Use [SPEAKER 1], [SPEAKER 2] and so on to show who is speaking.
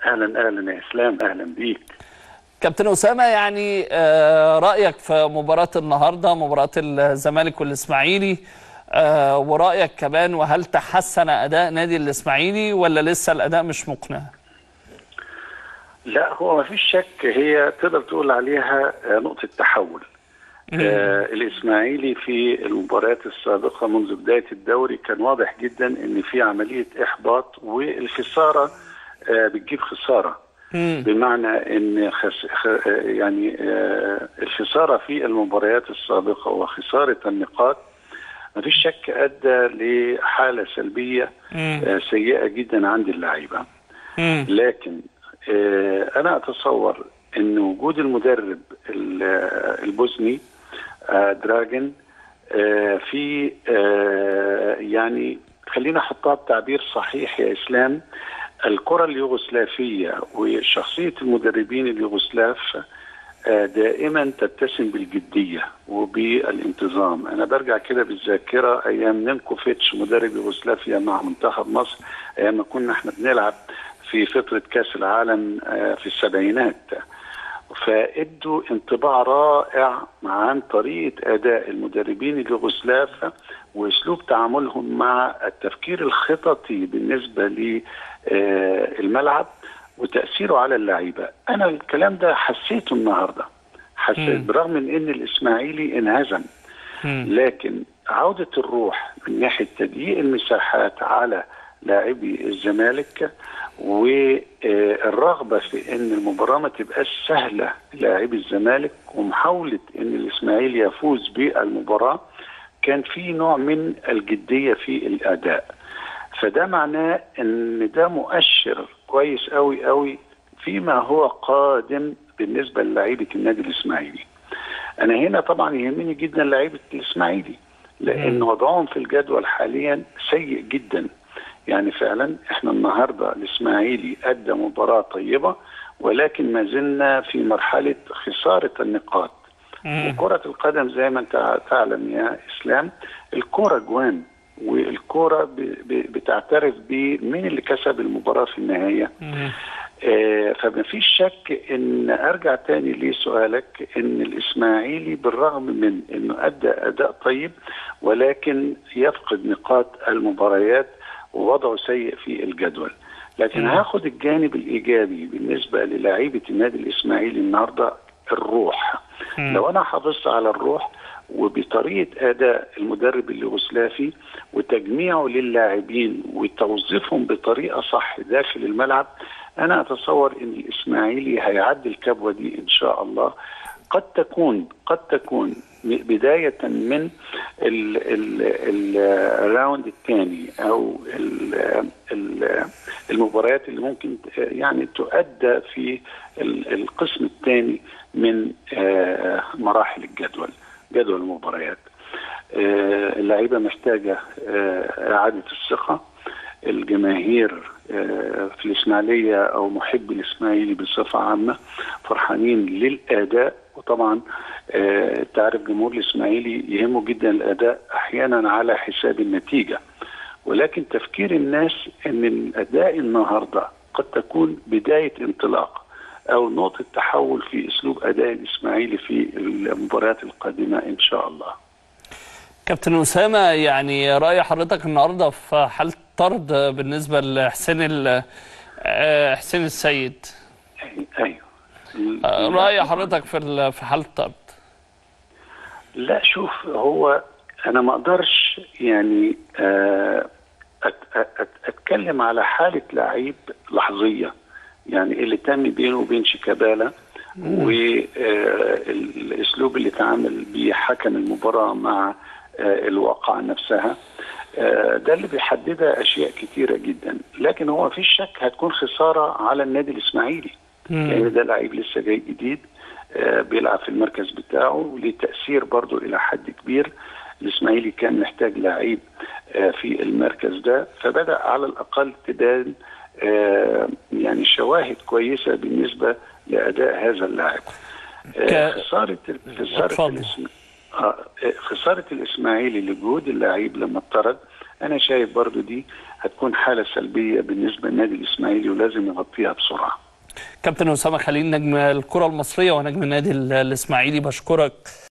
[SPEAKER 1] اهلا اهلا يا اسلام اهلا بيك
[SPEAKER 2] كابتن اسامه يعني آه، رايك في مباراه النهارده مباراه الزمالك والاسماعيلي آه، ورايك كمان وهل تحسن اداء نادي الاسماعيلي ولا لسه الاداء مش مقنع؟
[SPEAKER 1] لا هو ما فيش شك هي تقدر تقول عليها آه، نقطه تحول آه الاسماعيلي في المباريات السابقه منذ بدايه الدوري كان واضح جدا ان في عمليه احباط والخساره آه بتجيب خساره
[SPEAKER 2] مم.
[SPEAKER 1] بمعنى ان خس... خ... آه، يعني آه الخساره في المباريات السابقه وخساره النقاط ما فيش شك ادى لحاله سلبيه
[SPEAKER 2] مم.
[SPEAKER 1] آه سيئه جدا عند اللعيبه
[SPEAKER 2] مم.
[SPEAKER 1] لكن آه، انا اتصور ان وجود المدرب ال- آه، البوسني آه، دراجن آه، في آه، يعني خلينا احطها بتعبير صحيح يا اسلام الكره اليوغوسلافيه وشخصيه المدربين اليوغوسلاف آه، دائما تتسم بالجديه وبالانتظام انا برجع كده بالذاكره ايام نينكوفيتش مدرب يوغوسلافيا مع منتخب مصر ايام ما كنا احنا بنلعب في فتره كاس العالم آه، في السبعينات فادوا انطباع رائع عن طريقه اداء المدربين اليوغوسلاف واسلوب تعاملهم مع التفكير الخططي بالنسبه للملعب وتاثيره على اللعيبه انا الكلام ده حسيته النهارده حسيت
[SPEAKER 2] مم.
[SPEAKER 1] برغم من ان الاسماعيلي انهزم
[SPEAKER 2] مم.
[SPEAKER 1] لكن عودة الروح من ناحية تضييق المساحات على لاعبي الزمالك والرغبة في ان المباراة ما تبقاش سهلة لاعبي الزمالك ومحاولة ان الاسماعيلي يفوز بالمباراة كان في نوع من الجدية في الاداء فده معناه ان ده مؤشر كويس قوي قوي فيما هو قادم بالنسبة للاعيبة النادي الاسماعيلي انا هنا طبعا يهمني جدا لعيبه الاسماعيلي لان
[SPEAKER 2] مم.
[SPEAKER 1] وضعهم في الجدول حاليا سيء جدا يعني فعلا احنا النهارده الاسماعيلي ادى مباراه طيبه ولكن ما زلنا في مرحله خساره النقاط
[SPEAKER 2] مم.
[SPEAKER 1] وكره القدم زي ما انت تعلم يا اسلام الكره جوان والكره ب- ب- بتعترف بمين اللي كسب المباراه في النهايه
[SPEAKER 2] مم.
[SPEAKER 1] آه، فما فيش شك ان ارجع تاني لسؤالك ان الاسماعيلي بالرغم من انه ادى اداء طيب ولكن يفقد نقاط المباريات ووضعه سيء في الجدول لكن
[SPEAKER 2] مم.
[SPEAKER 1] هاخد الجانب الايجابي بالنسبه للاعيبه النادي الاسماعيلي النهارده الروح
[SPEAKER 2] مم.
[SPEAKER 1] لو انا حافظت على الروح وبطريقه اداء المدرب اليوغوسلافي وتجميعه للاعبين وتوظيفهم بطريقه صح داخل الملعب انا اتصور ان الاسماعيلي هيعدي الكبوه دي ان شاء الله قد تكون قد تكون م- بدايه من ال- ال- ال- الراوند الثاني او ال- ال- المباريات اللي ممكن يعني تؤدى في ال- القسم الثاني من آه، مراحل الجدول جدول المباريات آه، اللعيبه محتاجه آه، اعاده الثقه الجماهير آه، في الاسماعيليه او محبي الاسماعيلي بصفه عامه فرحانين للاداء وطبعا آه، تعرف جمهور الاسماعيلي يهمه جدا الاداء احيانا على حساب النتيجه ولكن تفكير الناس ان الاداء النهارده قد تكون بدايه انطلاق او نقطه تحول في اسلوب اداء الاسماعيلي في المباريات القادمه ان شاء الله.
[SPEAKER 2] كابتن أسامة يعني رأي حضرتك النهاردة في حالة طرد بالنسبة لحسين ال- آه، حسين السيد
[SPEAKER 1] ايوه
[SPEAKER 2] آه، رأي حضرتك في ال- في حالة طرد
[SPEAKER 1] لا شوف هو انا ما اقدرش يعني آه، أت- أت- اتكلم على حاله لعيب لحظيه يعني اللي تم بينه وبين شيكابالا والاسلوب اللي تعامل بيه حكم المباراه مع آه، الواقعه نفسها آه، ده اللي بيحددها اشياء كتيره جدا لكن هو في شك هتكون خساره على النادي الاسماعيلي لان ده لعيب لسه جاي جديد آه، بيلعب في المركز بتاعه وليه تاثير برضه الى حد كبير الاسماعيلي كان محتاج لعيب آه، في المركز ده فبدا على الاقل تبان آه، يعني شواهد كويسه بالنسبه لاداء هذا اللاعب آه،
[SPEAKER 2] ك-
[SPEAKER 1] خساره خساره
[SPEAKER 2] اتفضل.
[SPEAKER 1] الاسم... آه، آه، خساره الاسماعيلي لجهود اللاعب لما اطرد انا شايف برضو دي هتكون حاله سلبيه بالنسبه للنادي الاسماعيلي ولازم يغطيها بسرعه
[SPEAKER 2] كابتن اسامه خليل نجم الكره المصريه ونجم النادي الاسماعيلي بشكرك